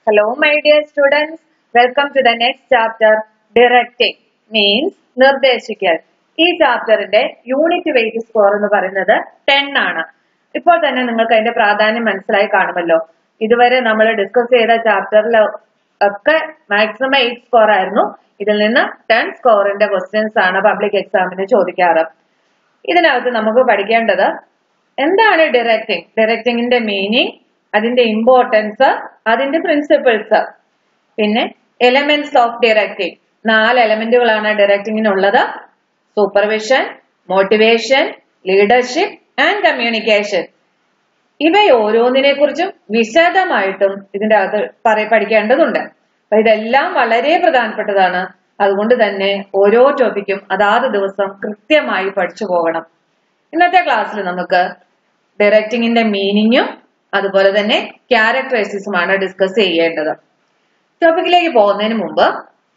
Hello, my dear students. Welcome to the next chapter, Directing. Means നിർദ്ദേശിക്കൽ. ഈ ചാപ്റ്ററിന്റെ unit weight score എന്ന് പറയുന്നത് ten ആണ് ഇപ്പോൾ തന്നെ നിങ്ങൾക്ക് അതിന്റെ പ്രാധാന്യം മനസ്സിലായി കാണുമല്ലോ ഇതുവരെ നമ്മൾ ഡിസ്കസ് ചെയ്ത ചാപ്റ്ററിൽ ഒക്കെ മാക്സിമം എയ്റ്റ് സ്കോർ ആയിരുന്നു ഇതിൽ നിന്ന് ടെൻ സ്കോറിന്റെ ക്വസ്റ്റ്യൻസ് ആണ് പബ്ലിക് എക്സാമിന് ചോദിക്കാറ് ഇതിനകത്ത് നമുക്ക് പഠിക്കേണ്ടത് എന്താണ് ഡിറക്റ്റിംഗ് ഡിറക്റ്റിംഗിന്റെ മീനിങ് അതിന്റെ ഇമ്പോർട്ടൻസ് അതിന്റെ പ്രിൻസിപ്പിൾസ് പിന്നെ എലമെന്റ്സ് ഓഫ് ഡിറക്റ്റിംഗ് നാല് എലമെന്റുകളാണ് ഡിറക്റ്റിംഗിനുള്ളത് supervision motivation leadership and communication ഇവ ഓരോന്നിനെ കുറിച്ചും വിശദമായിട്ടും ഇതിന്റെ അകത്ത് പറ- പഠിക്കേണ്ടതുണ്ട് അപ്പൊ ഇതെല്ലാം വളരെ പ്രധാനപ്പെട്ടതാണ് അതുകൊണ്ട് തന്നെ ഓരോ ടോപ്പിക്കും അതാത് ദിവസം കൃത്യമായി പഠിച്ചു പോകണം ഇന്നത്തെ ക്ലാസ്സിൽ നമുക്ക് ഡയറക്റ്റിംഗിന്റെ മീനിങ്ങും അതുപോലെ തന്നെ ക്യാരക്ടറൈസിസുമാണ് ഡിസ്കസ് ചെയ്യേണ്ടത് ടോപ്പിക്കിലേക്ക് പോകുന്നതിന് മുമ്പ്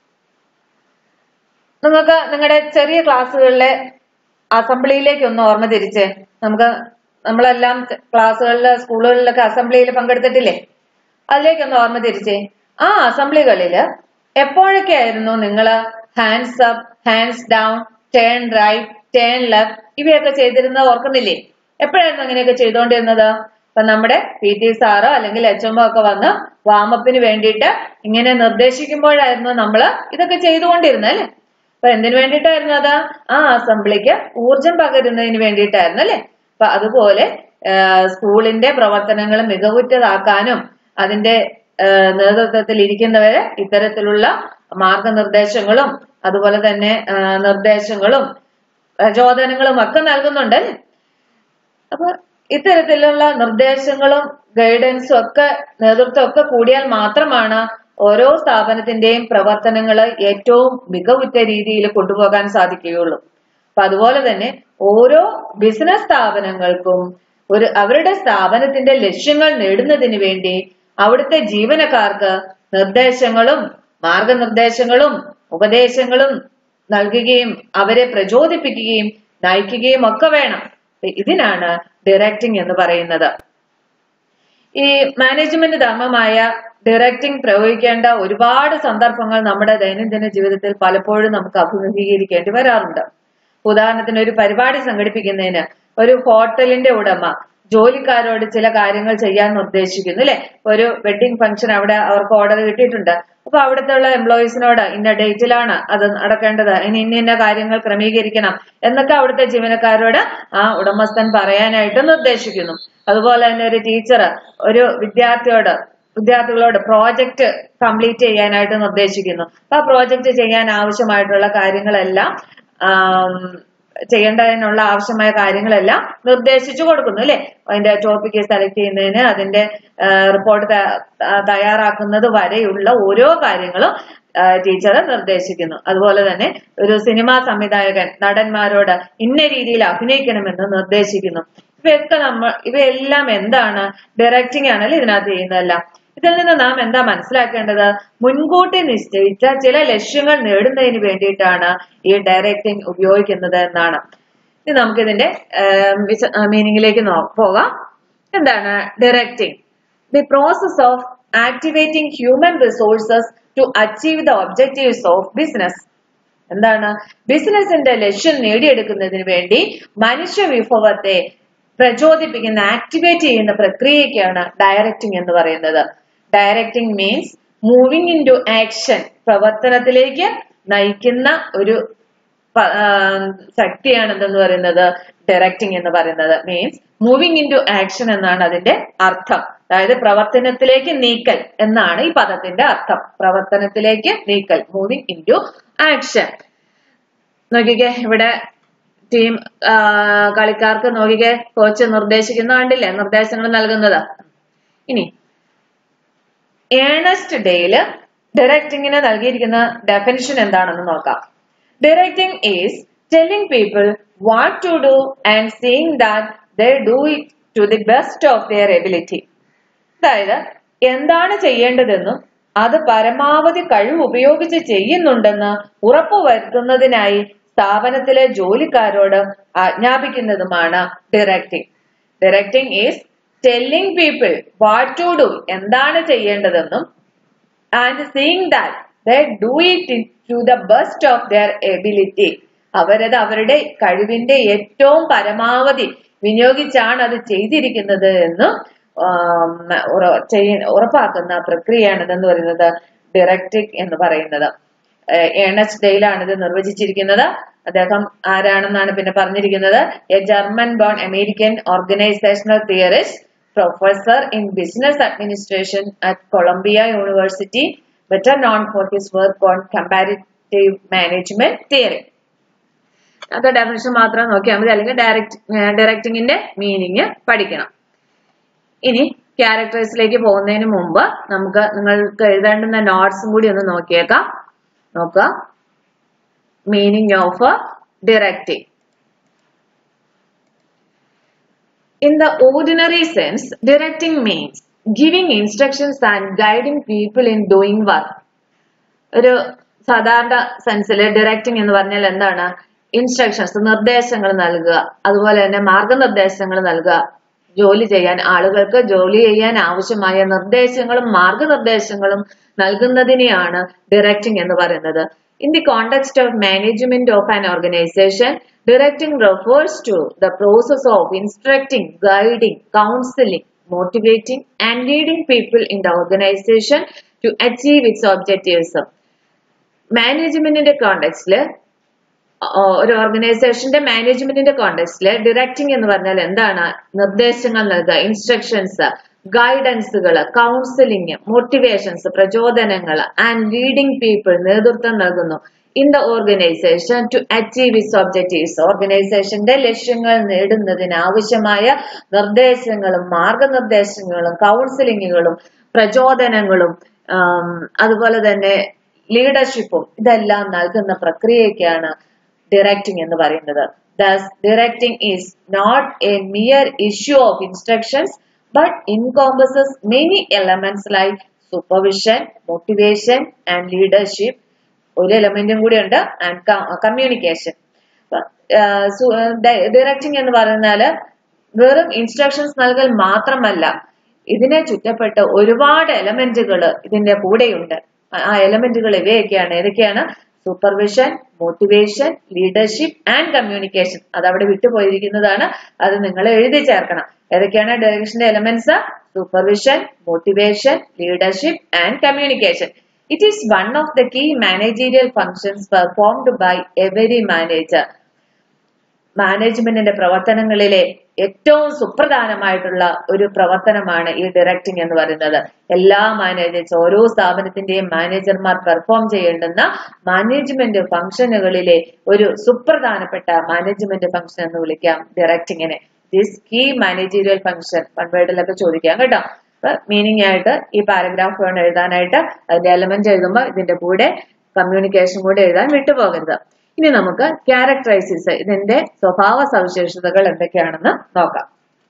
നിങ്ങൾക്ക് നിങ്ങളുടെ ചെറിയ ക്ലാസ്സുകളിലെ അസംബ്ലിയിലേക്ക് ഒന്ന് ഓർമ്മ തിരിച്ച് നമുക്ക് നമ്മളെല്ലാം ക്ലാസ്സുകളിൽ സ്കൂളുകളിലൊക്കെ അസംബ്ലിയിൽ പങ്കെടുത്തിട്ടില്ലേ അതിലേക്ക് ഒന്ന് ഓർമ്മ തിരിച്ചേ ആ അസംബ്ലികളില് എപ്പോഴൊക്കെ ആയിരുന്നു നിങ്ങൾ hands up hands down turn right turn left ഇവയൊക്കെ ചെയ്തിരുന്നത് ഓർക്കുന്നില്ലേ എപ്പോഴായിരുന്നു അങ്ങനെയൊക്കെ ചെയ്തുകൊണ്ടിരുന്നത് അപ്പൊ നമ്മുടെ പി ടി സാറോ അല്ലെങ്കിൽ എച്ച് എമ്മോ ഒക്കെ വന്ന് വാമപ്പിന് വേണ്ടിയിട്ട് ഇങ്ങനെ നിർദ്ദേശിക്കുമ്പോഴായിരുന്നു നമ്മൾ ഇതൊക്കെ ചെയ്തുകൊണ്ടിരുന്നത് അല്ലേ അപ്പൊ എന്തിനു വേണ്ടിയിട്ടായിരുന്നു അത് ആ അസംബ്ലിക്ക് ഊർജം പകരുന്നതിന് വേണ്ടിയിട്ടായിരുന്നു അല്ലെ അപ്പൊ അതുപോലെ ആ, സ്കൂളിന്റെ പ്രവർത്തനങ്ങൾ മികവുറ്റതാക്കാനും അതിന്റെ ആ, നേതൃത്വത്തിൽ ഇരിക്കുന്നവര് ഇത്തരത്തിലുള്ള മാർഗനിർദ്ദേശങ്ങളും അതുപോലെ തന്നെ ആ, നിർദ്ദേശങ്ങളും പ്രചോദനങ്ങളും ഒക്കെ നൽകുന്നുണ്ട് അല്ലേ അപ്പൊ ഇത്തരത്തിലുള്ള നിർദ്ദേശങ്ങളും ഗൈഡൻസും ഒക്കെ നേതൃത്വം ഒക്കെ കൂടിയാൽ മാത്രമാണ് ഓരോ സ്ഥാപനത്തിന്റെയും പ്രവർത്തനങ്ങൾ ഏറ്റവും മികവുറ്റ രീതിയിൽ കൊണ്ടുപോകാൻ സാധിക്കുകയുള്ളൂ അപ്പൊ അതുപോലെ തന്നെ ഓരോ ബിസിനസ് സ്ഥാപനങ്ങൾക്കും ഒരു അവരുടെ സ്ഥാപനത്തിന്റെ ലക്ഷ്യങ്ങൾ നേടുന്നതിന് വേണ്ടി അവിടുത്തെ ജീവനക്കാർക്ക് നിർദ്ദേശങ്ങളും മാർഗനിർദ്ദേശങ്ങളും ഉപദേശങ്ങളും നൽകുകയും അവരെ പ്രചോദിപ്പിക്കുകയും നയിക്കുകയും ഒക്കെ വേണം ഇതിനാണ് ഡയറക്റ്റിംഗ് എന്ന് പറയുന്നത് ഈ മാനേജ്മെന്റ് ധർമ്മമായ ഡയറക്റ്റിംഗ് പ്രയോഗിക്കേണ്ട ഒരുപാട് സന്ദർഭങ്ങൾ നമ്മുടെ ദൈനംദിന ജീവിതത്തിൽ പലപ്പോഴും നമുക്ക് അഭിമുഖീകരിക്കേണ്ടി വരാറുണ്ട് ഉദാഹരണത്തിന് ഒരു പരിപാടി സംഘടിപ്പിക്കുന്നതിന് ഒരു ഹോട്ടലിന്റെ ഉടമ ജോലിക്കാരോട് ചില കാര്യങ്ങൾ ചെയ്യാൻ നിർദ്ദേശിക്കുന്നു അല്ലെ ഒരു വെഡിങ് ഫംഗ്ഷൻ അവിടെ അവർക്ക് ഓർഡർ കിട്ടിയിട്ടുണ്ട് അപ്പൊ അവിടുത്തെ ഉള്ള എംപ്ലോയീസിനോട് ഇന്ന ഡേറ്റിലാണ് അത് നടക്കേണ്ടത് ഇനി ഇന്ന ഇന്ന കാര്യങ്ങൾ ക്രമീകരിക്കണം എന്നൊക്കെ അവിടുത്തെ ജീവനക്കാരോട് ആ ഉടമസ്ഥൻ പറയാനായിട്ട് നിർദ്ദേശിക്കുന്നു അതുപോലെ തന്നെ ഒരു ടീച്ചർ ഒരു വിദ്യാർത്ഥിയോട് വിദ്യാർത്ഥികളോട് പ്രോജക്റ്റ് കംപ്ലീറ്റ് ചെയ്യാനായിട്ട് നിർദ്ദേശിക്കുന്നു അപ്പൊ ആ പ്രോജക്റ്റ് ചെയ്യാൻ ആവശ്യമായിട്ടുള്ള കാര്യങ്ങളെല്ലാം ആം, ചെയ്യേണ്ടതിനുള്ള ആവശ്യമായ കാര്യങ്ങളെല്ലാം നിർദ്ദേശിച്ചു കൊടുക്കുന്നു അല്ലെ അതിന്റെ ടോപ്പിക്ക് സെലക്ട് ചെയ്യുന്നതിന് അതിന്റെ റിപ്പോർട്ട് തയ്യാറാക്കുന്നത് വരെയുള്ള ഓരോ കാര്യങ്ങളും ടീച്ചർ നിർദ്ദേശിക്കുന്നു അതുപോലെ തന്നെ ഒരു സിനിമാ സംവിധായകൻ നടന്മാരോട് ഇന്ന രീതിയിൽ അഭിനയിക്കണമെന്ന് നിർദ്ദേശിക്കുന്നു ഇവയൊക്കെ നമ്മൾ ഇവയെല്ലാം എന്താണ് ഡയറക്റ്റിംഗ് ആണല്ലോ ഇതിനകത്ത് ചെയ്യുന്നതെല്ലാം ഇതിൽ നിന്ന് നാം എന്താ മനസ്സിലാക്കേണ്ടത് മുൻകൂട്ടി നിശ്ചയിച്ച ചില ലക്ഷ്യങ്ങൾ നേടുന്നതിന് വേണ്ടിയിട്ടാണ് ഈ ഡയറക്റ്റിംഗ് ഉപയോഗിക്കുന്നത് എന്നാണ് ഇനി നമുക്കിതിന്റെ മീനിങ്ങിലേക്ക് പോകാം എന്താണ് directing the process of activating human resources to achieve the objectives of business എന്താണ് ബിസിനസിന്റെ ലക്ഷ്യം നേടിയെടുക്കുന്നതിന് വേണ്ടി മനുഷ്യ വിഭവത്തെ പ്രചോദിപ്പിക്കുന്ന ആക്ടിവേറ്റ് ചെയ്യുന്ന പ്രക്രിയയ്ക്കാണ് ഡയറക്റ്റിംഗ് എന്ന് പറയുന്നത് directing means moving into action പ്രവർത്തനത്തിലേക്ക് നയിക്കുന്ന ഒരു പ- ആ, ശക്തിയാണ് എന്തെന്ന് പറയുന്നത് ഡയറക്റ്റിംഗ് എന്ന് പറയുന്നത് means moving into action എന്നാണ് അതിന്റെ അർത്ഥം അതായത് പ്രവർത്തനത്തിലേക്ക് നീക്കൽ എന്നാണ് ഈ പദത്തിന്റെ അർത്ഥം പ്രവർത്തനത്തിലേക്ക് നീക്കൽ മൂവിങ് ഇൻ ടു ആക്ഷൻ നോക്കിക്കേ ഇവിടെ ടീം കളിക്കാർക്ക് നോക്കിക്കേ കോച്ച് നിർദ്ദേശിക്കുന്ന കണ്ടില്ലേ നിർദ്ദേശങ്ങൾ നൽകുന്നത് ഇനി ഏണസ്റ്റ് ഡേയില് ഡയറക്റ്റിംഗിന് നൽകിയിരിക്കുന്ന ഡെഫിനിഷൻ എന്താണെന്ന് നോക്കാം directing is telling people what to do and seeing that they do it to the best of their ability അതായത് എന്താണ് ചെയ്യേണ്ടതെന്നും അത് പരമാവധി കഴിവ് ഉപയോഗിച്ച് ചെയ്യുന്നുണ്ടെന്ന് ഉറപ്പുവരുത്തുന്നതിനായി സ്ഥാപനത്തിലെ ജോലിക്കാരോട് ആജ്ഞാപിക്കുന്നതുമാണ് directing directing is telling people what to do എന്താണ് ചെയ്യേണ്ടതെന്നും and seeing that they do it to the best of their ability അവരത് അവരുടെ കഴിവിന്റെ ഏറ്റവും പരമാവധി വിനിയോഗിച്ചാണ് അത് ചെയ്തിരിക്കുന്നത് എന്ന് ആം, ഉറ- ചെയ്യ- ഉറപ്പാക്കുന്ന പ്രക്രിയയാണ് ഇതെന്ന് പറയുന്നത് ഡയറക്റ്റിക് എന്ന് പറയുന്നത് ഏണസ് ഡെയിലാണ് ഇത് നിർവചിച്ചിരിക്കുന്നത് അദ്ദേഹം ആരാണെന്നാണ് പിന്നെ പറഞ്ഞിരിക്കുന്നത് a German born American organisational theorist professor in business administration at Columbia University better known for his work on comparative management theory അത് ഡെഫിനിഷൻ മാത്രം നോക്കിയാൽ മതി അല്ലെങ്കിൽ ഡയറക്ട് ഡയറക്റ്റിംഗിന്റെ മീനിങ് പഠിക്കണം ഇനി ക്യാരക്ടേഴ്സിലേക്ക് പോകുന്നതിന് മുമ്പ് നമുക്ക് നിങ്ങൾക്ക് എഴുതേണ്ടുന്ന നോട്ട്സും കൂടി ഒന്ന് നോക്കിയേക്കാം നോക്കുക meaning of directing In the ordinary sense, directing means giving instructions and guiding people in doing work. ഒരു സാധാരണ സെൻസിൽ ഡയറക്റ്റിംഗ് എന്ന് പറഞ്ഞാൽ എന്താണ് ഇൻസ്ട്രക്ഷൻസ് നിർദ്ദേശങ്ങൾ നൽകുക അതുപോലെ തന്നെ മാർഗനിർദ്ദേശങ്ങൾ നൽകുക ജോലി ചെയ്യാൻ ആളുകൾക്ക് ജോലി ചെയ്യാൻ ആവശ്യമായ നിർദ്ദേശങ്ങളും മാർഗനിർദ്ദേശങ്ങളും നൽകുന്നതിനെയാണ് ഡയറക്റ്റിംഗ് എന്ന് പറയുന്നത് in the context of management of an organisation directing refers to the process of instructing guiding counselling motivating and leading people in the organization to achieve its objectives. മാനേജ്മെന്റിന്റെ കോണ്ടെക്സ്റ്റില് ഒരു ഓർഗനൈസേഷന്റെ മാനേജ്മെന്റിന്റെ കോണ്ടെക്സ്റ്റില് ഡയറക്റ്റിംഗ് എന്ന് പറഞ്ഞാൽ എന്താണ് നിർദ്ദേശങ്ങൾ നൽകുക ഇൻസ്ട്രക്ഷൻസ് ഗൈഡൻസുകൾ കൗൺസിലിംഗ് മോട്ടിവേഷൻസ് പ്രചോദനങ്ങൾ ആൻഡ് ലീഡിംഗ് പീപ്പിൾ നേതൃത്വം നൽകുന്നു in the organisation to achieve its objectives ഓർഗനൈസേഷന്റെ ലക്ഷ്യങ്ങൾ നേടുന്നതിന് ആവശ്യമായ നിർദ്ദേശങ്ങളും മാർഗനിർദ്ദേശങ്ങളും കൗൺസിലിങ്ങുകളും പ്രചോദനങ്ങളും ആം, അതുപോലെ തന്നെ ലീഡർഷിപ്പും ഇതെല്ലാം നൽകുന്ന പ്രക്രിയയ്ക്കാണ് ഡയറക്റ്റിംഗ് എന്ന് പറയുന്നത് thus directing is not a mere issue of instructions but encompasses many elements like supervision motivation and leadership ഒരു എലമെന്റും കൂടി ഉണ്ട് ആൻഡ് കമ്മ്യൂണിക്കേഷൻ ഡയറക്റ്റിംഗ് എന്ന് പറഞ്ഞാല് വെറും ഇൻസ്ട്രക്ഷൻസ് നൽകൽ മാത്രമല്ല ഇതിനെ ചുറ്റപ്പെട്ട് ഒരുപാട് എലമെന്റുകൾ ഇതിന്റെ കൂടെയുണ്ട് ആ- ആ എലമെന്റുകൾ ഇവയൊക്കെയാണ് ഏതൊക്കെയാണ് supervision motivation leadership and communication അത് അവിടെ വിട്ടുപോയിരിക്കുന്നതാണ് അത് നിങ്ങൾ എഴുതി ചേർക്കണം ഏതൊക്കെയാണ് ഡയറക്ഷന്റെ elements supervision motivation leadership and communication it is one of the key managerial functions performed by every manager മാനേജ്മെന്റിന്റെ പ്രവർത്തനങ്ങളിലെ ഏറ്റവും സുപ്രധാനമായിട്ടുള്ള ഒരു പ്രവർത്തനമാണ് ഈ ഡയറക്റ്റിംഗ് എന്ന് പറയുന്നത് എല്ലാ മാനേജേഴ്സ് ഓരോ സ്ഥാപനത്തിന്റെയും മാനേജർമാർ പെർഫോം ചെയ്യേണ്ടുന്ന മാനേജ്മെന്റ് ഫംഗ്ഷനുകളിലെ ഒരു സുപ്രധാനപ്പെട്ട മാനേജ്മെന്റ് ഫംഗ്ഷൻ എന്ന് വിളിക്കാം ഡയറക്റ്റിങ്ങിനെ ദിസ് കീ മാനേജീരിയൽ ഫംഗ്ഷൻ പൺവേർഡിലൊക്കെ ചോദിക്കാം കേട്ടോ അപ്പൊ മീനിങ് ആയിട്ട് ഈ പാരഗ്രാഫ് വേണം എഴുതാനായിട്ട് അതിന്റെ എലമെന്റ് എഴുതുമ്പോൾ ഇതിന്റെ കൂടെ കമ്മ്യൂണിക്കേഷൻ കൂടെ എഴുതാൻ വിട്ടുപോകരുത് ഇനി നമുക്ക് ക്യാരക്ടറൈസിസ് ഇതിന്റെ സ്വഭാവ സവിശേഷതകൾ എന്തൊക്കെയാണെന്ന് നോക്കാം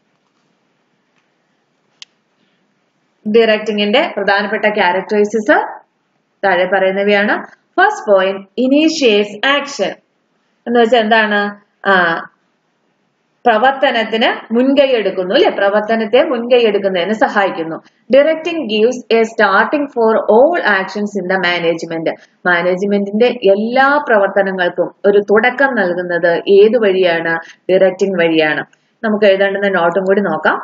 ഡയറക്റ്റിംഗിന്റെ പ്രധാനപ്പെട്ട ക്യാരക്ടറൈസിസ് താഴെ പറയുന്നവയാണ് ഫസ്റ്റ് പോയിന്റ് ഇനീഷ്യേറ്റ്സ് ആക്ഷൻ എന്ന് വെച്ചാൽ എന്താണ് ആ പ്രവർത്തനത്തിന് മുൻകൈ എടുക്കുന്നു അല്ലെ പ്രവർത്തനത്തെ മുൻകൈ എടുക്കുന്നതിന് സഹായിക്കുന്നു directing gives a starting for all actions in the management മാനേജ്മെന്റിന്റെ എല്ലാ പ്രവർത്തനങ്ങൾക്കും ഒരു തുടക്കം നൽകുന്നത് ഏത് വഴിയാണ് ഡയറക്റ്റിംഗ് വഴിയാണ് നമുക്ക് എഴുതേണ്ടുന്ന നോട്ടും കൂടി നോക്കാം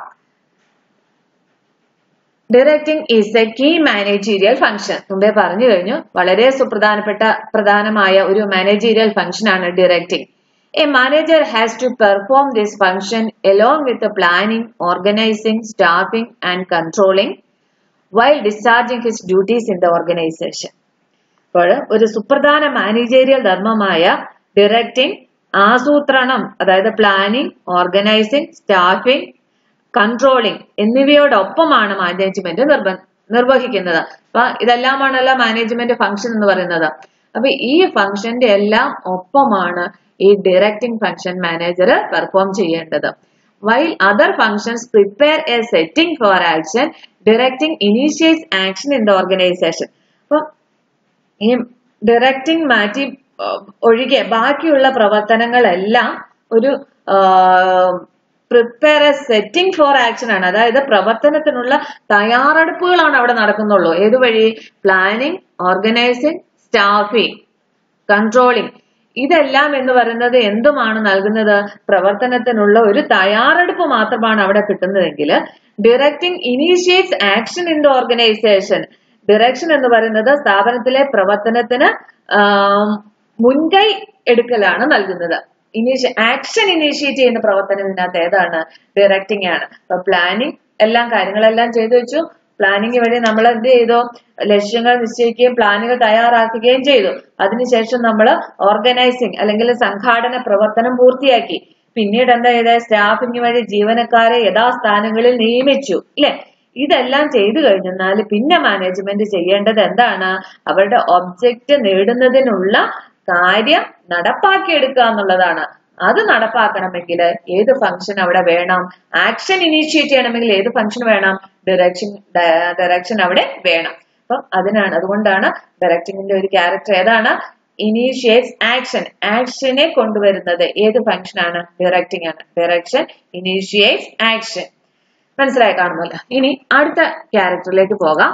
directing is a key managerial function മുമ്പേ പറഞ്ഞു കഴിഞ്ഞു വളരെ സുപ്രധാനപ്പെട്ട പ്രധാനമായ ഒരു മാനേജീരിയൽ ഫംഗ്ഷൻ ആണ് directing a manager has to perform this function along with planning organising staffing and controlling while discharging his duties in the organisation അപ്പോൾ ഒരു സുപ്രധാന മാനേജേരിയൽ ധർമ്മമായ ഡയറക്റ്റിംഗ് ആസൂത്രണം അതായത് പ്ലാനിംഗ് ഓർഗനൈസിംഗ് സ്റ്റാഫിംഗ് കൺട്രോളിംഗ് എന്നിവയോടൊപ്പമാണ് മാനേജ്മെന്റ് നിർബ നിർവഹിക്കുന്നത് അപ്പൊ ഇതെല്ലാമാണല്ലോ മാനേജ്മെന്റ് ഫംഗ്ഷൻ എന്ന് പറയുന്നത് അപ്പൊ ഈ ഫംഗ്ഷന്റെ എല്ലാം ഒപ്പമാണ് ഈ ഡയറക്റ്റിംഗ് ഫംഗ്ഷൻ മാനേജർ പെർഫോം ചെയ്യേണ്ടത് while other functions prepare a setting for action directing initiates action in the organisation അപ്പൊ ഈ ഡയറക്റ്റിംഗ് മാറ്റി ആ, ഒഴികെ ബാക്കിയുള്ള പ്രവർത്തനങ്ങളെല്ലാം ഒരു ആ, prepare a setting for action ആണ് അതായത് പ്രവർത്തനത്തിനുള്ള തയ്യാറെടുപ്പുകളാണ് അവിടെ നടക്കുന്നുള്ളൂ ഏതുവഴി പ്ലാനിങ് ഓർഗനൈസിങ് സ്റ്റാഫിങ് കൺട്രോളിങ് ഇതെല്ലാം എന്ന് പറയുന്നത് എന്തുമാണ് നൽകുന്നത് പ്രവർത്തനത്തിനുള്ള ഒരു തയ്യാറെടുപ്പ് മാത്രമാണ് അവിടെ കിട്ടുന്നതെങ്കിൽ directing initiates action in the organisation direction എന്ന് പറയുന്നത് സ്ഥാപനത്തിലെ പ്രവർത്തനത്തിന് ആം, മുൻകൈ എടുക്കലാണ് നൽകുന്നത് ഇനീഷ്യ ആക്ഷൻ ഇനീഷ്യേറ്റ് ചെയ്യുന്ന പ്രവർത്തനം ഇതിനകത്ത് ഏതാണ് ഡയറക്റ്റിംഗ് ആണ് അപ്പൊ പ്ലാനിങ് എല്ലാം കാര്യങ്ങളെല്ലാം ചെയ്തു വെച്ചു പ്ലാനിങ് വഴി നമ്മൾ എന്ത് ചെയ്തു ലക്ഷ്യങ്ങൾ നിശ്ചയിക്കുകയും പ്ലാനുകൾ തയ്യാറാക്കുകയും ചെയ്തു അതിനുശേഷം നമ്മൾ ഓർഗനൈസിങ് അല്ലെങ്കിൽ സംഘാടന പ്രവർത്തനം പൂർത്തിയാക്കി പിന്നീട് എന്താ ചെയ്ത സ്റ്റാഫിംഗ് വഴി ജീവനക്കാരെ യഥാസ്ഥാനങ്ങളിൽ നിയമിച്ചു ഇല്ലേ ഇതെല്ലാം ചെയ്തു കഴിഞ്ഞാൽ പിന്നെ മാനേജ്മെന്റ് ചെയ്യേണ്ടത് എന്താണ് അവരുടെ ഒബ്ജക്റ്റ് നേടുന്നതിനുള്ള കാര്യം നടപ്പാക്കിയെടുക്കുക എന്നുള്ളതാണ് അത് നടപ്പാക്കണമെങ്കിൽ ഏത് ഫംഗ്ഷൻ അവിടെ വേണം ആക്ഷൻ ഇനീഷ്യേറ്റ് ചെയ്യണമെങ്കിൽ ഏത് ഫംഗ്ഷൻ വേണം ഡയറക്ഷൻ ഡയറക്ഷൻ അവിടെ വേണം അപ്പം അതിനാണ് അതുകൊണ്ടാണ് ഡയറക്റ്റിംഗിന്റെ ഒരു ക്യാരക്ടർ ഏതാണ് ഇനീഷ്യേറ്റ്സ് ആക്ഷൻ ആക്ഷനെ കൊണ്ടുവരുന്നത് ഏത് ഫംഗ്ഷൻ ആണ് ഡയറക്റ്റിംഗ് ആണ് ഡയറക്ഷൻ ഇനീഷ്യേറ്റ്സ് ആക്ഷൻ മനസ്സിലായി കാണുമല്ലോ ഇനി അടുത്ത ക്യാരക്ടറിലേക്ക് പോകാം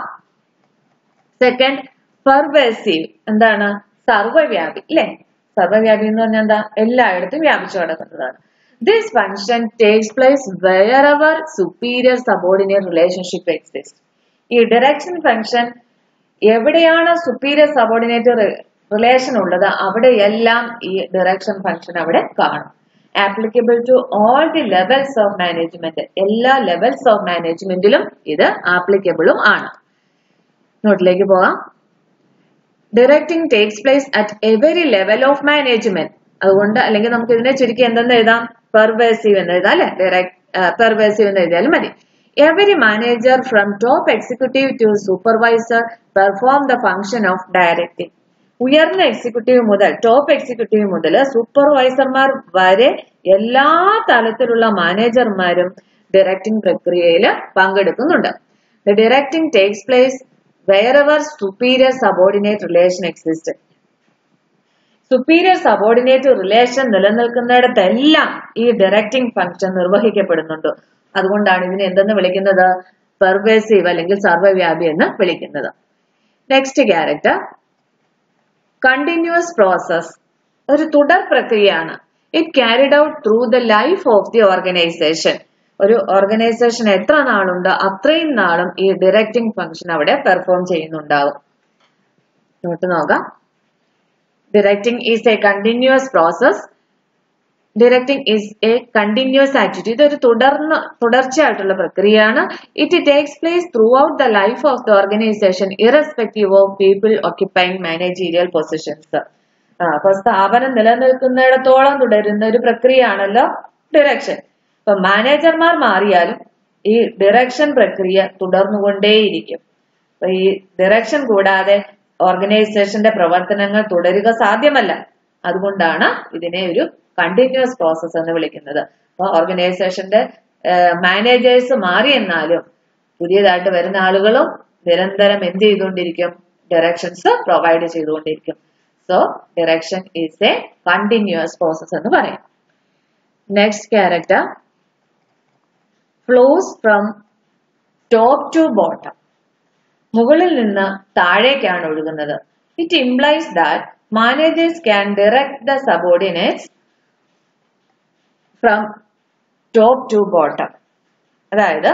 സെക്കൻഡ് പെർവേസീവ് എന്താണ് സർവ്വവ്യാപി അല്ലെ സർവ്വവ്യാപി എന്ന് പറഞ്ഞാൽ എന്താ എല്ലായിടത്തും വ്യാപിച്ചു കിടക്കുന്നതാണ് this function takes place wherever superior subordinate relationship exist ഈ ഡയറക്ഷൻ ഫംഗ്ഷൻ എവിടെയാണ് സുപ്പീരിയർ സബോർഡിനേറ്റ് റിലേഷൻ ഉള്ളത് അവിടെയെല്ലാം ഈ ഡയറക്ഷൻ ഫംഗ്ഷൻ അവിടെ കാണും applicable to all the levels of management എല്ലാ ലെവൽസ് ഓഫ് മാനേജ്മെന്റിലും ഇത് ആപ്ലിക്കബിളും ആണ് നോട്ടിലേക്ക് പോകാം directing takes place at every level of management അതുകൊണ്ട് അല്ലെങ്കിൽ നമുക്ക് ഇതിനെ ചുരുക്കി എന്തെന്ന് എഴുതാം പെർവേസീവ് എന്ന് എഴുതാം അല്ലെ ഡയറക്ട് പെർവേസീവ് എന്ന് എഴുതിയാലും മതി every manager from top executive to supervisor perform the function of directing ഉയർന്ന എക്സിക്യൂട്ടീവ് മുതൽ ടോപ്പ് എക്സിക്യൂട്ടീവ് മുതൽ സൂപ്പർവൈസർമാർ വരെ എല്ലാ തലത്തിലുള്ള മാനേജർമാരും ഡയറക്റ്റിംഗ് പ്രക്രിയയിൽ പങ്കെടുക്കുന്നുണ്ട് the directing takes place wherever superior subordinate relation exist superior subordinate relation നിലനിൽക്കുന്നിടത്തെല്ലാം ഈ ഡയറക്റ്റിംഗ് ഫംഗ്ഷൻ നിർവഹിക്കപ്പെടുന്നുണ്ട് അതുകൊണ്ടാണ് ഇതിനെ എന്തെന്ന് വിളിക്കുന്നത് പെർവേസീവ് അല്ലെങ്കിൽ സർവ്വവ്യാപി എന്ന് വിളിക്കുന്നത് നെക്സ്റ്റ് ക്യാരക്ടർ കണ്ടിന്യൂസ് പ്രോസസ് ഒരു തുടർ പ്രക്രിയയാണ് it carried out through the life of the organisation ഒരു ഓർഗനൈസേഷൻ എത്ര നാളുണ്ട് അത്രയും നാളും ഈ ഡയറക്റ്റിംഗ് ഫംഗ്ഷൻ അവിടെ പെർഫോം ചെയ്യുന്നുണ്ടാവും നോട്ട് നോക്കാം directing is a continuous process directing is a continuous activity ഇതൊരു തുടർന്ന് തുടർച്ചയായിട്ടുള്ള പ്രക്രിയയാണ് it takes place throughout the life of the organisation irrespective of people occupying managerial positions അപ്പൊ സ്ഥാപനം നിലനിൽക്കുന്നിടത്തോളം തുടരുന്ന ഒരു പ്രക്രിയയാണല്ലോ ഡിറക്ഷൻ അപ്പൊ മാനേജർമാർ മാറിയാലും ഈ ഡിറക്ഷൻ പ്രക്രിയ തുടർന്നുകൊണ്ടേയിരിക്കും അപ്പൊ ഈ ഡിറക്ഷൻ കൂടാതെ ഓർഗനൈസേഷന്റെ പ്രവർത്തനങ്ങൾ തുടരുക സാധ്യമല്ല അതുകൊണ്ടാണ് ഇതിനെ ഒരു കണ്ടിന്യൂസ് പ്രോസസ് എന്ന് വിളിക്കുന്നത് അപ്പൊ ഓർഗനൈസേഷന്റെ മാനേജേഴ്സ് മാറിയെന്നാലും പുതിയതായിട്ട് വരുന്ന ആളുകളും നിരന്തരം എന്ത് ചെയ്തുകൊണ്ടിരിക്കും ഡയറക്ഷൻസ് പ്രൊവൈഡ് ചെയ്തുകൊണ്ടിരിക്കും so direction is a continuous process എന്ന് പറയും next character flows from top to bottom മുകളിൽ നിന്ന് താഴേക്കാണ് ഒഴുകുന്നത് it implies that managers can direct the subordinates from top to bottom അതായത്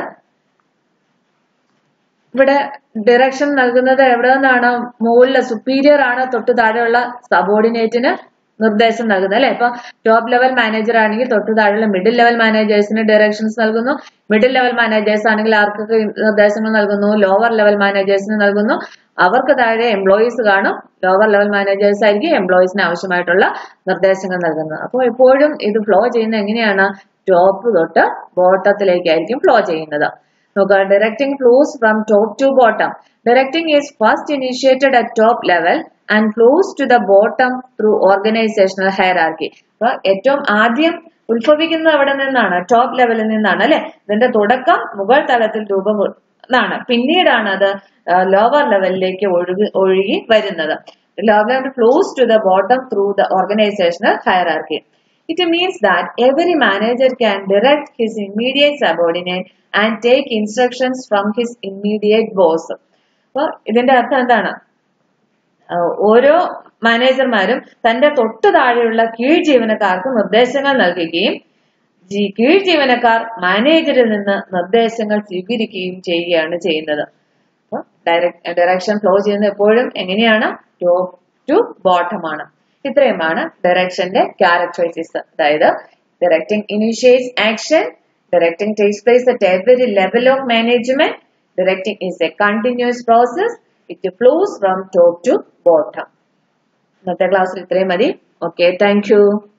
ഇവിടെ ഡയറക്ഷൻ നൽകുന്നത് എവിടെ നിന്നാണ് മുകളിലെ സുപ്പീരിയർ ആണ് തൊട്ട് താഴെയുള്ള സബോർഡിനേറ്റിന് നിർദ്ദേശം നൽകുന്നത് അല്ലെ ഇപ്പൊ ടോപ്പ് ലെവൽ മാനേജർ ആണെങ്കിൽ തൊട്ട് താഴെയുള്ള മിഡിൽ ലെവൽ മാനേജേഴ്സിന് ഡയറക്ഷൻസ് നൽകുന്നു മിഡിൽ ലെവൽ മാനേജേഴ്സ് ആണെങ്കിൽ ആർക്കൊക്കെ നിർദ്ദേശങ്ങൾ നൽകുന്നു ലോവർ ലെവൽ മാനേജേഴ്സിന് നൽകുന്നു അവർക്ക് താഴെ എംപ്ലോയീസ് കാണും ലോവർ ലെവൽ മാനേജേഴ്സ് ആയിരിക്കും എംപ്ലോയീസിന് ആവശ്യമായിട്ടുള്ള നിർദ്ദേശങ്ങൾ നൽകുന്നത് അപ്പോൾ എപ്പോഴും ഇത് ഫ്ലോ ചെയ്യുന്നത് എങ്ങനെയാണ് ടോപ്പ് തൊട്ട് ബോട്ടത്തിലേക്കായിരിക്കും ഫ്ലോ ചെയ്യുന്നത് നോക്കുക directing flows from top to bottom directing is first initiated at top level and flows to the bottom through organisational hierarchy അപ്പൊ ഏറ്റവും ആദ്യം ഉത്ഭവിക്കുന്നത് അവിടെ നിന്നാണ് ടോപ്പ് ലെവലിൽ നിന്നാണ് അല്ലെ ഇതിന്റെ തുടക്കം മുകൾ തലത്തിൽ രൂപം എന്നാണ് പിന്നീടാണ് അത് ലോവർ ലെവലിലേക്ക് ഒഴുകി ഒഴുകി വരുന്നത് lower flows to the bottom through the organisational hierarchy It means that every manager can direct his immediate subordinate and take instructions from his immediate boss. അപ്പോൾ ഇതിന്റെ അർത്ഥം എന്താണ് ആഹ് ഓരോ മാനേജർമാരും തന്റെ തൊട്ടു താഴെയുള്ള കീഴ് ജീവനക്കാർക്ക് നിർദ്ദേശങ്ങൾ നൽകുകയും ജി- കീഴ് ജീവനക്കാർ മാനേജറിൽ നിന്ന് നിർദ്ദേശങ്ങൾ സ്വീകരിക്കുകയും ചെയ്യുകയാണ് ചെയ്യുന്നത് അപ്പോൾ ഡയറക്ഷൻ ഫ്ലോ ചെയ്യുന്നത് എപ്പോഴും എങ്ങനെയാണ് ടോപ്പ് ടു ബോട്ടം ആണ് ഇത്രയുമാണ് ഡയറക്ഷന്റെ ക്യാരക്ടറൈസിസ് അതായത് directing initiates action directing takes place at every level of management directing is a continuous process it flows from top to bottom ഇന്നത്തെ ക്ലാസ്സിൽ ഇത്രയും മതി ഓക്കെ താങ്ക് യു